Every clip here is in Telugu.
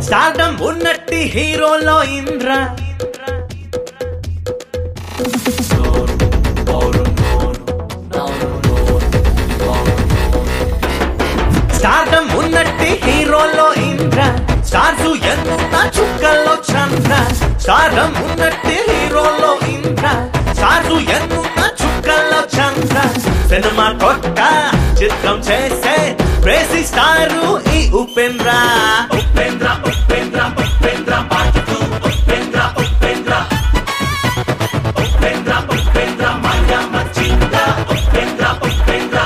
స్టార్డమ్ ఉన్నట్టి హీరోలో ఇంద్ర స్టార్డమ్ ఉన్నట్టి హీరోలో ఇంద్ర స్టార్స్ ఎన్నున్న చుక్కల్లో చంద్ర స్టార్డమ్ ఉన్నట్టి హీరోలో ఇంద్ర స్టార్స్ ఎన్నున్న చుక్కల్లో చంద్ర సినిమా కొట్ట చిత్రం చేసే ప్రేసి స్టారు ఈ ఉపేంద్ర ఉపేంద్ర ఉపేంద్ర ఉపేంద్ర పాటు ఉపేంద్ర ఉపేంద్ర ఉపేంద్ర ఉపేంద్ర మాయా మచింద్ర ఉపేంద్ర ఉపేంద్ర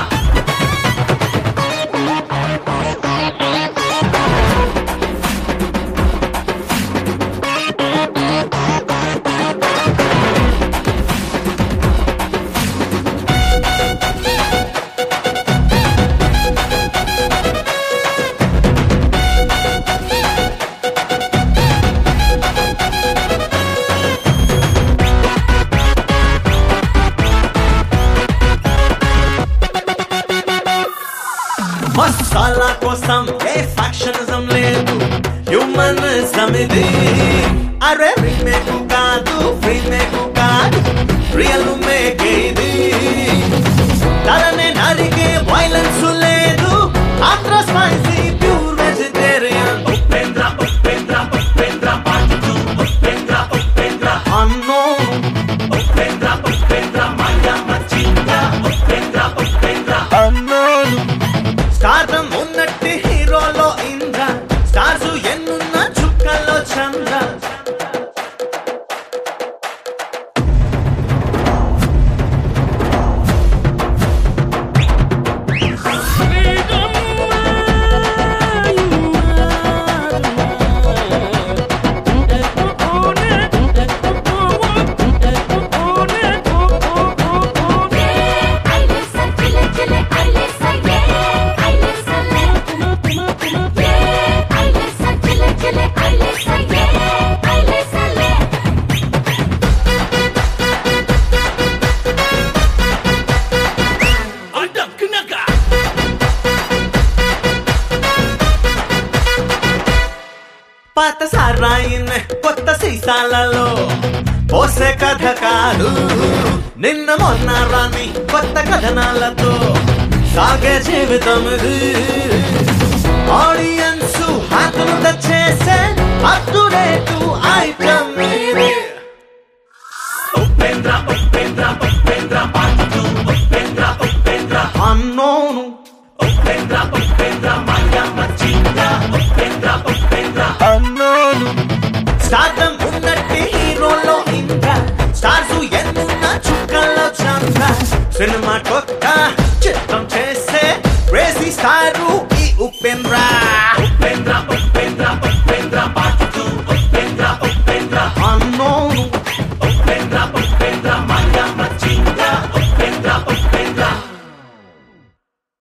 మసాలా కోసం ఏ ఫ్యాక్షనిజం లేదు హ్యూమనిజం ఇది అరే రీమేక్ కాదు రీమేక్ కాదు రియల్ మేక్ ఇది తలనే నరికే వైలెన్స్ లేదు Andhra spicy pure vegetarian Upendra Upendra Upendra పాటు ఉపేంద్ర ఉపేంద్ర అన్నో ఉపేంద్ర ఉపేంద్ర మాయా మచింద్ర ఉపేంద్ర ఉపేంద్ర అన్నోను స్టార్డం ఉన్నట్టి హీరోలో ఇంద్ర స్టార్స్ ఎన్నున్న చుక్కల్లో చంద్ర ఐలేసా చిలే చిలే ఐలేసా ఏ ఐలేసా లే ఏ ఐలేసా చిలే చిలే ఐలేసా ఏ ఐలేసా లే అడ్డక్కునగా పాత సారాయిన్ కొత్త సీసాలలో పోసే కథ కాదు నిన్న మొన్న రాని కొత్త కథనాలతో సాగే జీవితం ఇది ఆడియన్స్ హాతులు చేసే అప్పుడేటు ఐటమ్ ఇది ఉపేంద్ర ఉపేంద్ర ఉపేంద్ర పాటు ఉపేంద్ర ఉపేంద్ర అన్నోను ఉపేంద్ర ఉపేంద్ర మాయా మచింద్ర ఉపేంద్ర ఉపేంద్ర అన్నోను స్టార్డం ఉన్నట్టి హీరోలో ఇంద్ర స్టార్స్ ఎన్నున్న చుక్కల్లో చంద్ర సినిమా కొత్త చిత్రం చేసే రేసి స్టారు ఈ ఉపేంద్ర